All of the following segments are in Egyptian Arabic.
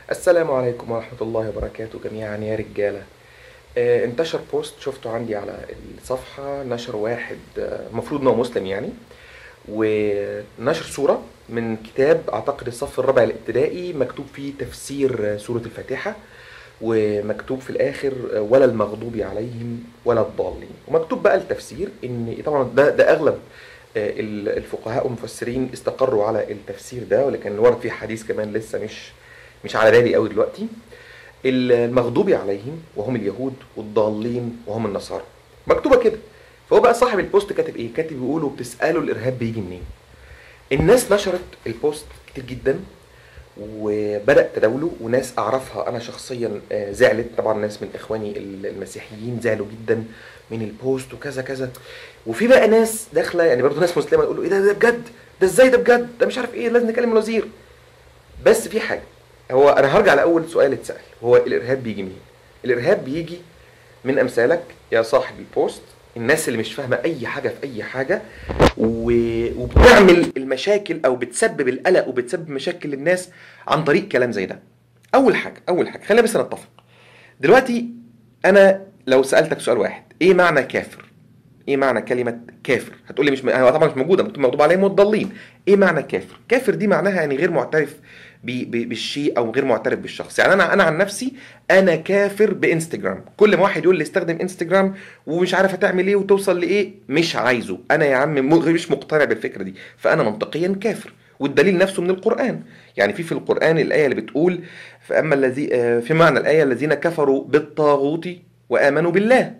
السلام عليكم ورحمة الله وبركاته جميعا يا رجالة آه، انتشر بوست شفته عندي على الصفحة نشر واحد آه، المفروض انه مسلم يعني ونشر صورة من كتاب اعتقد الصف الرابع الابتدائي مكتوب فيه تفسير آه، سورة الفاتحة ومكتوب في الاخر آه، ولا المغضوب عليهم ولا الضالين ومكتوب بقى التفسير ان طبعا ده ده اغلب آه، ال- الفقهاء والمفسرين استقروا على التفسير ده ولكن ورد فيه حديث كمان لسه مش مش على بالي قوي دلوقتي المغضوب عليهم وهم اليهود والضالين وهم النصارى مكتوبه كده فهو بقى صاحب البوست كاتب ايه كاتب بيقولوا بتسالوا الارهاب بيجي منين الناس نشرت البوست كتير جدا وبدا تداوله وناس اعرفها انا شخصيا آه، زعلت طبعا ناس من اخواني المسيحيين زعلوا جدا من البوست وكذا كذا وفي بقى ناس داخله يعني برضه ناس مسلمه يقولوا ايه ده ده بجد ده ازاي ده بجد ده مش عارف ايه لازم نكلم الوزير بس في حاجه هو انا هرجع لاول سؤال اتسال هو الارهاب بيجي منين الارهاب بيجي من امثالك يا صاحب البوست الناس اللي مش فاهمه اي حاجه في اي حاجه و... وبتعمل المشاكل او بتسبب القلق وبتسبب مشاكل للناس عن طريق كلام زي ده اول حاجه اول حاجه خلينا بس نتفق دلوقتي انا لو سالتك سؤال واحد ايه معنى كافر ايه معنى كلمه كافر هتقول لي مش م... هو طبعا مش موجوده مكتوب مكتوب عليهم مضلين ايه معنى كافر كافر دي معناها يعني غير معترف ب... ب... بالشيء او غير معترف بالشخص يعني انا انا عن نفسي انا كافر بانستجرام كل ما واحد يقول لي استخدم انستجرام ومش عارف هتعمل ايه وتوصل لايه مش عايزه انا يا عم م- مش مقتنع بالفكره دي فانا منطقيا كافر والدليل نفسه من القران يعني في في القران الايه اللي بتقول فاما الذي آه، في معنى الايه الذين كفروا بالطاغوت وامنوا بالله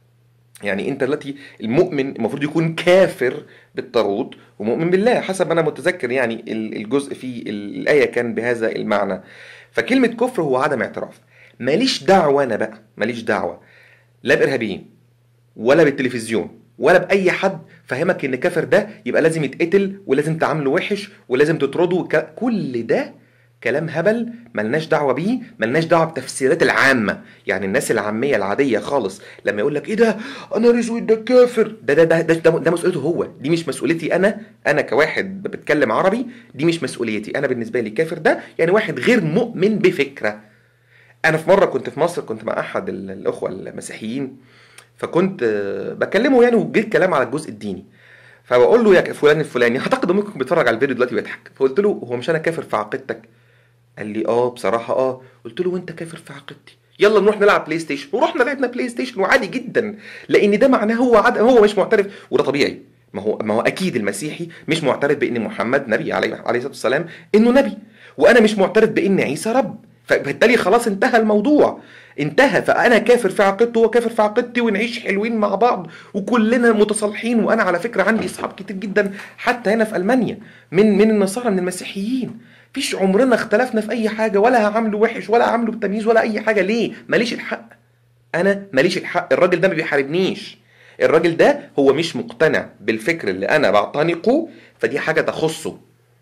يعني انت دلوقتي المؤمن المفروض يكون كافر بالطاغوت ومؤمن بالله حسب ما انا متذكر يعني ال- الجزء في ال- الايه كان بهذا المعنى فكلمه كفر هو عدم اعتراف ماليش دعوه انا بقى ماليش دعوه لا بارهابيين ولا بالتلفزيون ولا باي حد فهمك ان كافر ده يبقى لازم يتقتل ولازم تعامله وحش ولازم تطرده وك... كل ده كلام هبل ملناش دعوه بيه ملناش دعوه بالتفسيرات العامه يعني الناس العاميه العاديه خالص لما يقول لك ايه ده انا اسود ده كافر ده ده ده ده, ده, ده مسؤوليته هو دي مش مسؤوليتي انا انا كواحد بتكلم عربي دي مش مسؤوليتي انا بالنسبه لي كافر ده يعني واحد غير مؤمن بفكره انا في مره كنت في مصر كنت مع احد ال- الاخوه المسيحيين فكنت آه، بكلمه يعني وجه الكلام على الجزء الديني فبقول له يا فلان الفلاني اعتقد إنه ممكن بيتفرج على الفيديو دلوقتي بيضحك فقلت له هو مش انا كافر في عقيدتك قال لي اه بصراحه اه قلت له وانت كافر في عقيدتي يلا نروح نلعب بلاي ستيشن ورحنا لعبنا بلاي ستيشن وعادي جدا لان ده معناه هو عد... هو مش معترف وده طبيعي ما هو ما هو اكيد المسيحي مش معترف بان محمد نبي عليه عليه الصلاه والسلام انه نبي وانا مش معترف بان عيسى رب فبالتالي خلاص انتهى الموضوع انتهى فانا كافر في عقيدته وهو كافر في عقيدتي ونعيش حلوين مع بعض وكلنا متصالحين وانا على فكره عندي اصحاب كتير جدا حتى هنا في المانيا من من النصارى من المسيحيين فيش عمرنا اختلفنا في اي حاجه ولا هعامله وحش ولا هعامله بتمييز ولا اي حاجه ليه ماليش الحق انا ماليش الحق الراجل ده ما بيحاربنيش الراجل ده هو مش مقتنع بالفكر اللي انا بعتنقه فدي حاجه تخصه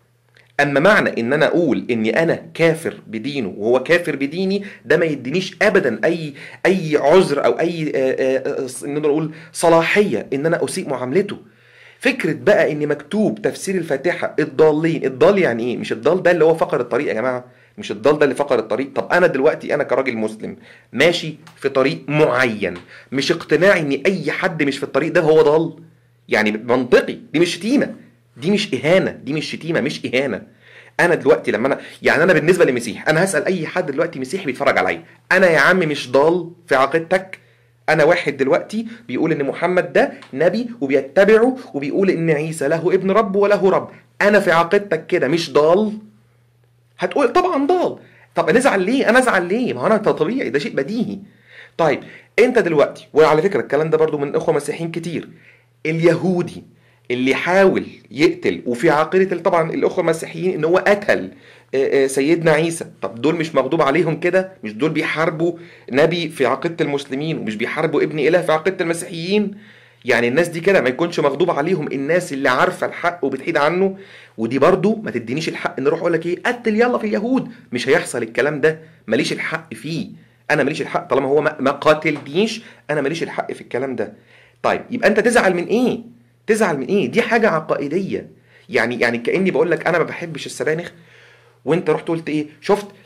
اما معنى ان انا اقول اني انا كافر بدينه وهو كافر بديني ده ما يدينيش ابدا اي اي عذر او اي آه، آه، آه، نقدر نقول صلاحيه ان انا اسيء معاملته فكره بقى ان مكتوب تفسير الفاتحه الضالين الضال يعني ايه مش الضال ده اللي هو فقر الطريق يا جماعه مش الضال ده اللي فقر الطريق طب انا دلوقتي انا كراجل مسلم ماشي في طريق معين مش اقتناعي ان اي حد مش في الطريق ده هو ضال يعني منطقي دي مش شتيمه دي مش اهانه دي مش شتيمه مش اهانه انا دلوقتي لما انا يعني انا بالنسبه لمسيح انا هسال اي حد دلوقتي مسيحي بيتفرج عليا انا يا عم مش ضال في عقيدتك انا واحد دلوقتي بيقول ان محمد ده نبي وبيتبعه وبيقول ان عيسى له ابن رب وله رب انا في عقيدتك كده مش ضال هتقول طبعا ضال طب نزعل ليه انا ازعل ليه ما هو انا طبيعي ده شيء بديهي طيب انت دلوقتي وعلى فكره الكلام ده برضو من اخوه مسيحيين كتير اليهودي اللي حاول يقتل وفي عقيده طبعا الاخوه المسيحيين ان هو قتل آه، آه، سيدنا عيسى طب دول مش مغضوب عليهم كده مش دول بيحاربوا نبي في عقيده المسلمين ومش بيحاربوا ابن اله في عقيده المسيحيين يعني الناس دي كده ما يكونش مغضوب عليهم الناس اللي عارفه الحق وبتحيد عنه ودي برضو ما تدينيش الحق ان اروح اقول لك ايه قتل يلا في اليهود مش هيحصل الكلام ده ماليش الحق فيه انا ماليش الحق طالما هو ما ما قاتلنيش انا ماليش الحق في الكلام ده طيب يبقى انت تزعل من ايه تزعل من ايه دي حاجه عقائديه يعني يعني كاني بقول لك انا ما بحبش السبانخ وانت رحت قلت ايه شفت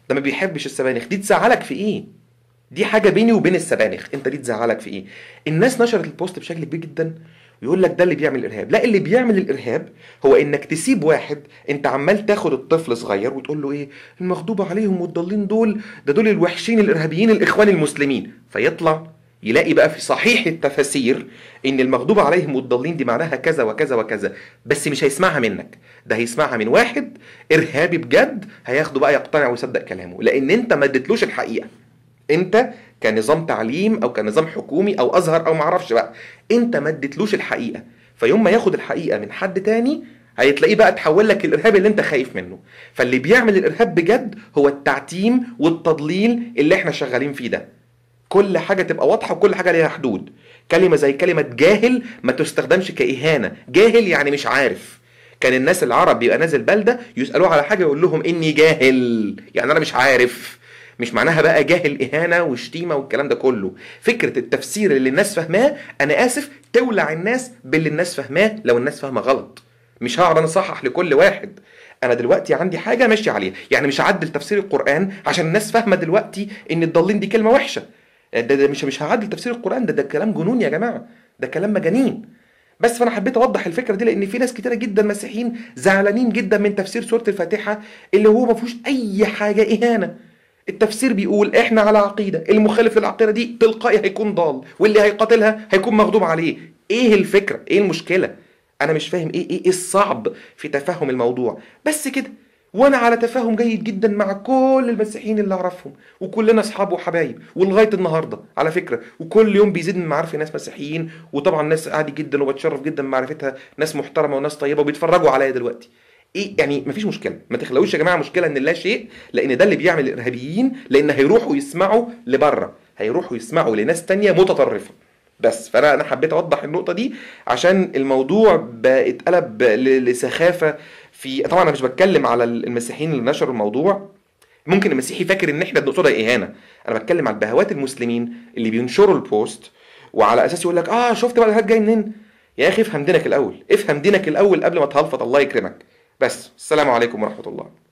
ده ما بيحبش السبانخ دي تزعلك في ايه دي حاجه بيني وبين السبانخ انت دي تزعلك في ايه الناس نشرت البوست بشكل كبير جدا ويقول لك ده اللي بيعمل الارهاب لا اللي بيعمل الارهاب هو انك تسيب واحد انت عمال تاخد الطفل صغير وتقول له ايه المغضوب عليهم والضالين دول ده دول الوحشين الارهابيين الاخوان المسلمين فيطلع يلاقي بقى في صحيح التفاسير ان المغضوب عليهم والضالين دي معناها كذا وكذا وكذا بس مش هيسمعها منك ده هيسمعها من واحد ارهابي بجد هياخده بقى يقتنع ويصدق كلامه لان انت ما اديتلوش الحقيقه انت كنظام تعليم او كنظام حكومي او ازهر او معرفش بقى انت ما اديتلوش الحقيقه فيوم ما ياخد الحقيقه من حد تاني هيتلاقيه بقى تحول لك الارهاب اللي انت خايف منه فاللي بيعمل الارهاب بجد هو التعتيم والتضليل اللي احنا شغالين فيه ده كل حاجه تبقى واضحه وكل حاجه ليها حدود كلمه زي كلمه جاهل ما تستخدمش كاهانه جاهل يعني مش عارف كان الناس العرب بيبقى نازل بلده يسالوه على حاجه يقول لهم اني جاهل يعني انا مش عارف مش معناها بقى جاهل اهانه وشتيمه والكلام ده كله فكره التفسير اللي الناس فاهماه انا اسف تولع الناس باللي الناس فاهماه لو الناس فاهمه غلط مش هقعد انا اصحح لكل واحد انا دلوقتي عندي حاجه ماشي عليها يعني مش هعدل تفسير القران عشان الناس فاهمه دلوقتي ان الضالين دي كلمه وحشه ده, ده مش مش هعدل تفسير القران ده ده كلام جنون يا جماعه ده كلام مجانين بس فانا حبيت اوضح الفكره دي لان في ناس كتيره جدا مسيحيين زعلانين جدا من تفسير سوره الفاتحه اللي هو ما فيهوش اي حاجه اهانه التفسير بيقول احنا على عقيده المخالف للعقيده دي تلقائي هيكون ضال واللي هيقاتلها هيكون مغضوب عليه ايه الفكره ايه المشكله انا مش فاهم ايه ايه الصعب في تفهم الموضوع بس كده وانا على تفاهم جيد جدا مع كل المسيحيين اللي اعرفهم وكلنا اصحاب وحبايب ولغايه النهارده على فكره وكل يوم بيزيد من معارفي ناس مسيحيين وطبعا ناس عادي جدا وبتشرف جدا بمعرفتها ناس محترمه وناس طيبه وبيتفرجوا عليا دلوقتي ايه يعني مفيش مشكله ما تخلقوش يا جماعه مشكله ان لا شيء لان ده اللي بيعمل الارهابيين لان هيروحوا يسمعوا لبره هيروحوا يسمعوا لناس تانية متطرفه بس فانا انا حبيت اوضح النقطه دي عشان الموضوع بقى اتقلب لسخافه في طبعا انا مش بتكلم على المسيحيين اللي نشروا الموضوع ممكن المسيحي فاكر ان احنا بنقصدها اهانه انا بتكلم على البهوات المسلمين اللي بينشروا البوست وعلى اساس يقول لك اه شفت بقى الهات جاي منين يا اخي افهم دينك الاول افهم دينك الاول قبل ما تهلفط الله يكرمك بس السلام عليكم ورحمه الله